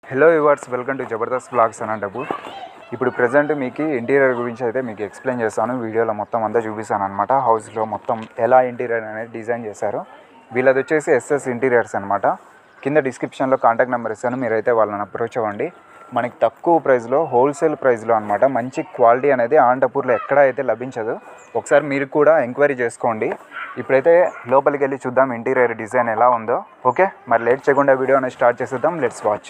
Hello viewers welcome to Jabardasth blogs Anantapur ఇప్పుడు present మీకు interior గురించి అయితే మీకు ఎక్స్ప్లెయిన్ చేస్తాను వీడియోలో మొత్తం అంతా చూపిస్తాను అనమాట హౌస్లో మొత్తం ఎలా ఇంటీరియర్ అనేది డిజైన్ చేశారో వీళ్ళది వచ్చేసి ఎస్ఎస్ ఇంటీరియర్స్ అనమాట కింద డిస్క్రిప్షన్లో కాంటాక్ట్ నెంబర్ ఇస్తాను మీరైతే వాళ్ళని అప్రోచ్ అవ్వండి మనకి తక్కువ ప్రైస్లో హోల్సేల్ ప్రైస్లో అనమాట మంచి క్వాలిటీ అనేది అనంతపూర్లో ఎక్కడ అయితే లభించదు ఒకసారి మీరు కూడా ఎంక్వైరీ చేసుకోండి ఇప్పుడైతే లోపలికి వెళ్ళి చూద్దాం ఇంటీరియర్ డిజైన్ ఎలా ఉందో ఓకే మరి లేట్ చేయకుండా వీడియో అనేది స్టార్ట్ చేసేద్దాం లెట్స్ వాచ్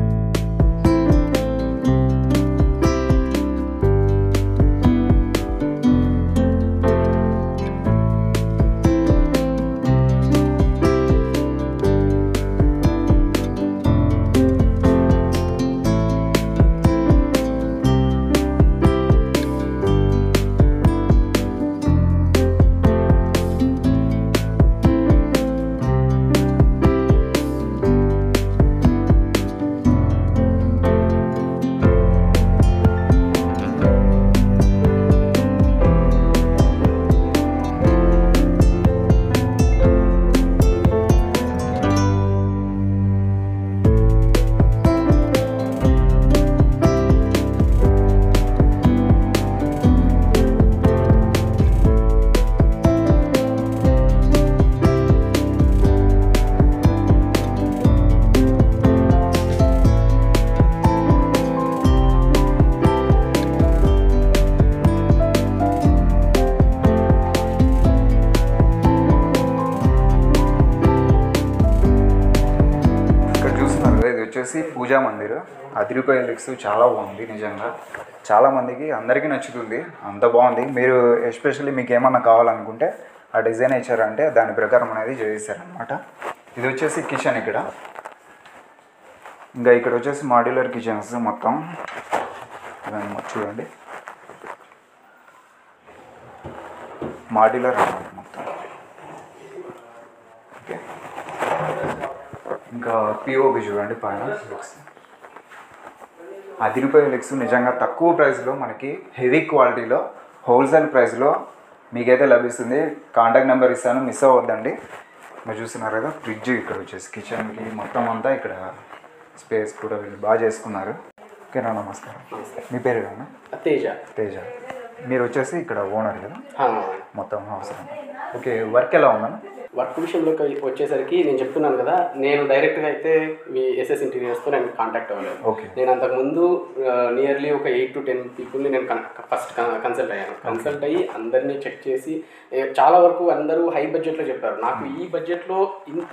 ఇక్కడ చూస్తున్నారు కదా ఇది వచ్చేసి పూజా మందిర్ అదిరిపోయే లిక్స్ చాలా బాగుంది నిజంగా చాలా మందికి అందరికీ నచ్చుతుంది అంత బాగుంది మీరు ఎస్పెషల్లీ మీకు ఏమన్నా కావాలనుకుంటే ఆ డిజైన్ ఇచ్చారంటే దాని ప్రకారం అనేది చేశారనమాట ఇది వచ్చేసి కిచెన్ ఇక్కడ ఇంకా ఇక్కడ వచ్చేసి మాడ్యులర్ కిచెన్స్ మొత్తం ఇవన్నీ మొత్తం చూడండి మాడ్యులర్ అన్నమాట మొత్తం ఓకే ఇంకా పిఓపి చూడండి పైన లెగ్స్ అది రూపాయల లెగ్స్ నిజంగా తక్కువ ప్రైస్లో మనకి హెవీ క్వాలిటీలో హోల్సేల్ ప్రైస్లో మీకైతే లభిస్తుంది కాంటాక్ట్ నెంబర్ ఇస్తాను మిస్ అవ్వద్దండి మీరు చూస్తున్నారు కదా ఫ్రిడ్జ్ ఇక్కడ వచ్చేసి కిచెన్కి మొత్తం అంతా ఇక్కడ స్పేస్ కూడా వీళ్ళు బాగా చేసుకున్నారు ఓకేనా నమస్కారం మీ పేరు ఏమన్నా తేజ తేజ మీరు వచ్చేసి ఇక్కడ ఓనర్ కదా ఆ, మొత్తం అవసరం ఓకే వర్క్ ఎలా ఉందన్న వర్క్ విషయంలోకి వచ్చేసరికి నేను చెప్తున్నాను కదా నేను డైరెక్ట్గా అయితే మీ ఎస్ఎస్ ఇంటీరియర్స్తో నేను కాంటాక్ట్ అవ్వలేదు ఓకే నేను అంతకుముందు నియర్లీ ఒక ఎయిట్ టు టెన్ పీపుల్ని నేను ఫస్ట్ కన్సల్ట్ అయ్యాను కన్సల్ట్ అయ్యి అందరినీ చెక్ చేసి ఏ, చాలా వరకు అందరూ హై బడ్జెట్లో చెప్పారు నాకు ఈ బడ్జెట్లో ఇంత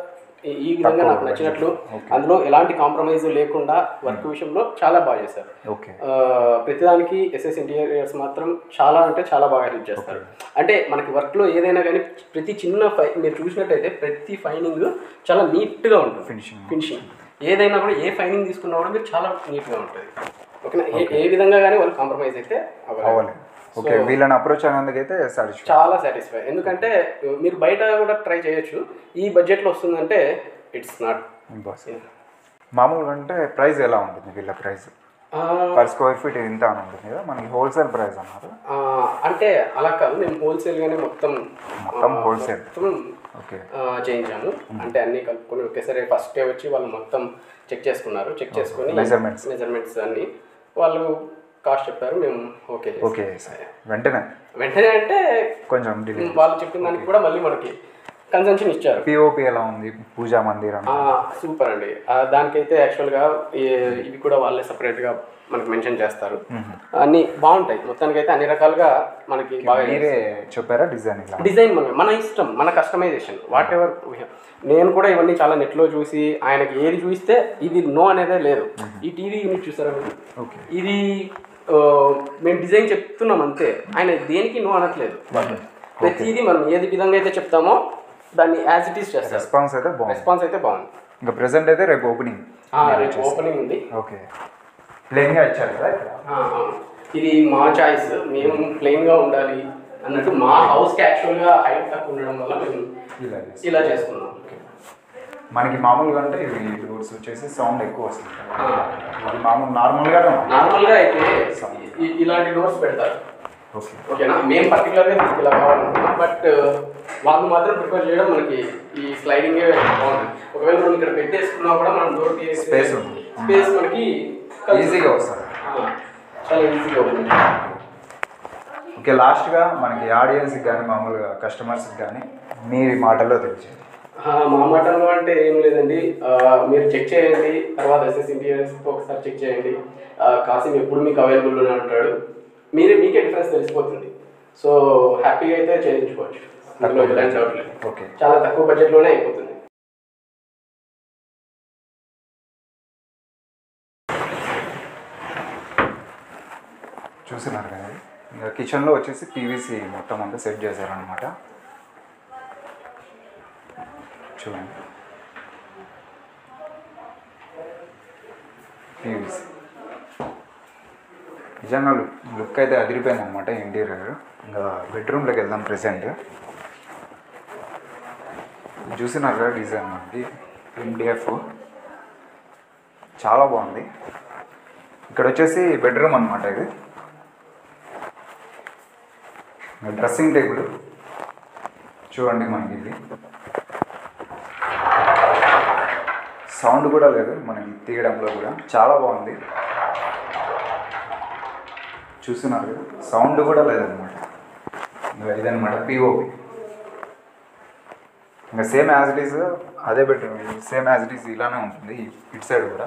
ఈ- ఈ విధంగా నాకు నచ్చినట్లు అందులో ఎలాంటి కాంప్రమైజ్ లేకుండా వర్క్ విషయంలో చాలా బాగా చేశారు ఓకే ఆ, ప్రతిదానికి ఎస్ఎస్ ఇంటీరియర్స్ మాత్రం చాలా అంటే చాలా బాగా హెల్ప్ చేస్తారు అంటే మనకి వర్క్లో ఏదైనా కానీ ప్రతి చిన్న ఫై మీరు చూసినట్టయితే ప్రతి ఫైనింగ్ చాలా నీట్గా ఉంటుంది ఫినిషింగ్ ఫినిషింగ్ ఏదైనా కూడా ఏ ఫైనింగ్ తీసుకున్నా కూడా మీరు చాలా నీట్గా ఉంటుంది ఓకేనా ఏ ఏ విధంగా కానీ వాళ్ళు కాంప్రమైజ్ అయితే అవ్వలేదు అవ్వాలి ఓకే వీళ్ళని అప్రోచ్ అయినందుకైతే సాటిస్ఫై చాలా సాటిస్ఫై ఎందుకంటే మీరు బయట కూడా ట్రై చేయొచ్చు ఈ బడ్జెట్లో వస్తుందంటే ఇట్స్ నాట్ ఇంపాసిబుల్ మామూలుగా అంటే ప్రైస్ ఎలా ఉంటుంది వీళ్ళ ప్రైస్ పర్ స్క్వేర్ ఫీట్ ఇంత అని ఉంటుంది కదా మనకి హోల్సేల్ ప్రైస్ అన్నారు అంటే అలా కాదు మేము హోల్సేల్గానే మొత్తం మొత్తం హోల్సేల్ మొత్తం ఓకే ఆ, చేయించాము అంటే అన్ని కలుపుకొని ఒకేసారి ఫస్ట్ డే వచ్చి వాళ్ళు మొత్తం చెక్ చేసుకున్నారు చెక్ చేసుకొని Measurements. మెజర్మెంట్స్ అన్ని వాళ్ళు కాస్ట్ చెప్పారు మేము ఓకే చేసాం. ఓకే సార్ వెంటనే వెంటనే అంటే కొంచెం డిలే వాళ్ళు చెప్పిన దానికి కూడా మళ్ళీ మనకి కన్సెన్షన్ ఇచ్చారు పిఓపి ఎలా ఉంది పూజా మందిర్ ఆ, సూపర్ అండి ఆ, దానికైతే యాక్చువల్గా ఈ- ఇవి కూడా వాళ్ళే సపరేట్గా మనకి మెన్షన్ చేస్తారు అన్ని బాగుంటాయి మొత్తానికైతే అన్ని రకాలుగా మనకి బాగా మీరే చెప్పారా డిజైన్ ఇలా డిజైన్ మన మన ఇష్టం మన కస్టమైజేషన్ వాట్ ఎవర్ నేను కూడా ఇవన్నీ చాలా నెట్లో చూసి ఆయనకి ఏది చూస్తే ఇది నో అనేదే లేదు ఈ టీవీ యూనిట్ చూసారా మీరు ఓకే ఇది ఆ, మేము డిజైన్ చెప్తున్నాం అంతే ఆయన దేనికి నో అనట్లేదు ప్రతిదీ మనం ఏది విధంగా అయితే చెప్తామో దాన్ని యాజ్ ఇట్ ఈస్ చేస్తారు రెస్పాన్స్ అయితే బాగుంది రెస్పాన్స్ అయితే బాగుంది ఇంకా ప్రెసెంట్ అయితే రేపు ఓపెనింగ్ ఆ, రేపు ఓపెనింగ్ ఉంది ఓకే ప్లేన్గా ఇచ్చారు కదా ఇక్కడ ఆ, అవును. ఇది మా చాయిస్ మేము ప్లెయిన్గా ఉండాలి అన్నట్టు మా హౌస్కి యాక్చువల్గా హైట్ తక్కువ ఉండడం వల్ల మేము ఇలా చేసి ఇలా చేసుకున్నాం మనకి మామూలుగా అంటే ఇవి డోర్స్ వచ్చేసి సౌండ్ ఎక్కువ వస్తుంది ఇది మామూలు నార్మల్గానే ఉంది నార్మల్గా అయితే ఇ- ఇలాంటి డోర్స్ పెడతారు ఓకే ఓకేనా మేము పర్టికులర్గా మీకు ఇలా కావాలనుకున్నాం బట్ వాళ్ళు మాత్రం ప్రిఫర్ చేయడం మనకి ఈ స్లైడింగ్ బాగుంది ఒకవేళ మనం ఇక్కడ పెట్టేసుకున్నా కూడా మనం డోర్ Space ఉంది. స్పేస్ మనకి కలిసి- ఈజీగా వస్తుంది ఆ, చాలా ఈజీగా ఉంటుంది ఓకే లాస్ట్గా మనకి ఆడియన్స్కి కానీ మామూలుగా కస్టమర్స్కి కానీ మీ మాటల్లో తెలిసేది ఆ, మా మాటల్లో అంటే ఏం లేదండి ఆ, మీరు చెక్ చేయండి తర్వాత ఎస్ఎస్ ఇంటీరియర్స్ ఒకసారి చెక్ చేయండి ఆ, కాసిం ఎప్పుడు మీకు అవైలబుల్లోనే ఉంటాడు మీరే మీకే డిఫరెన్స్ తెలిసిపోతుంది సో హ్యాపీగా అయితే చేయించుకోవచ్చు అందులో ఎలాంటి డౌట్ లేదు ఓకే చాలా తక్కువ బడ్జెట్లోనే అయిపోతుంది చూస్తున్నారు కదా ఇది. ఇంకా కిచెన్లో వచ్చేసి పీవీసీ మొత్తం అంతా సెట్ చేశారనమాట చూడండి పీవీసీ నిజంగా లుక్ లుక్ అయితే అదిరిపోయింది అనమాట ఇంటీరియర్ ఇంకా బెడ్రూమ్లోకి వెళ్దాం ప్రెసెంట్ చూసినారు కదా డిజైన్ మనకి ఎండిఎఫ్ చాలా బాగుంది ఇక్కడ వచ్చేసి బెడ్రూమ్ అనమాట ఇది డ్రెస్సింగ్ టేబుల్ చూడండి మనకి ఇది సౌండ్ కూడా లేదు మనకి తీయడంలో కూడా చాలా బాగుంది చూస్తున్నారు కదా సౌండ్ కూడా లేదనమాట ఇంకా ఇదనమాట పిఓపి ఇంకా సేమ్ యాజ్ ఇట్ ఈస్ అదే bedroom same as it is ఇలానే ఉంటుంది ఇటు సైడ్ కూడా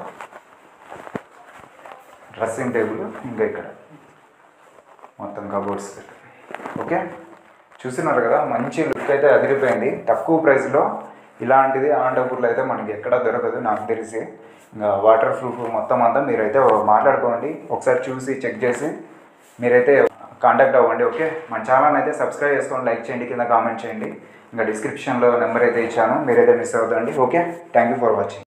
డ్రెస్సింగ్ టేబుల్ ఇంకా ఇక్కడ మొత్తం కబోర్డ్స్ ఓకే చూస్తున్నారు కదా మంచి లుక్ అయితే అదిరిపోయింది తక్కువ ప్రైస్లో ఇలాంటిది అనంతపూర్లో అయితే మనకి ఎక్కడా దొరకదు నాకు తెలిసి ఇంకా వాటర్ ప్రూఫ్ మొత్తం అంతా మీరైతే మాట్లాడుకోండి ఒకసారి చూసి చెక్ చేసి మీరైతే కాంటాక్ట్ అవ్వండి ఓకే మన ఛానల్ అయితే సబ్స్క్రైబ్ చేసుకోండి లైక్ చేయండి కింద కామెంట్ చేయండి ఇంకా డిస్క్రిప్షన్లో నెంబర్ అయితే ఇచ్చాను మీరైతే మిస్ అవుతండి okay thank you for watching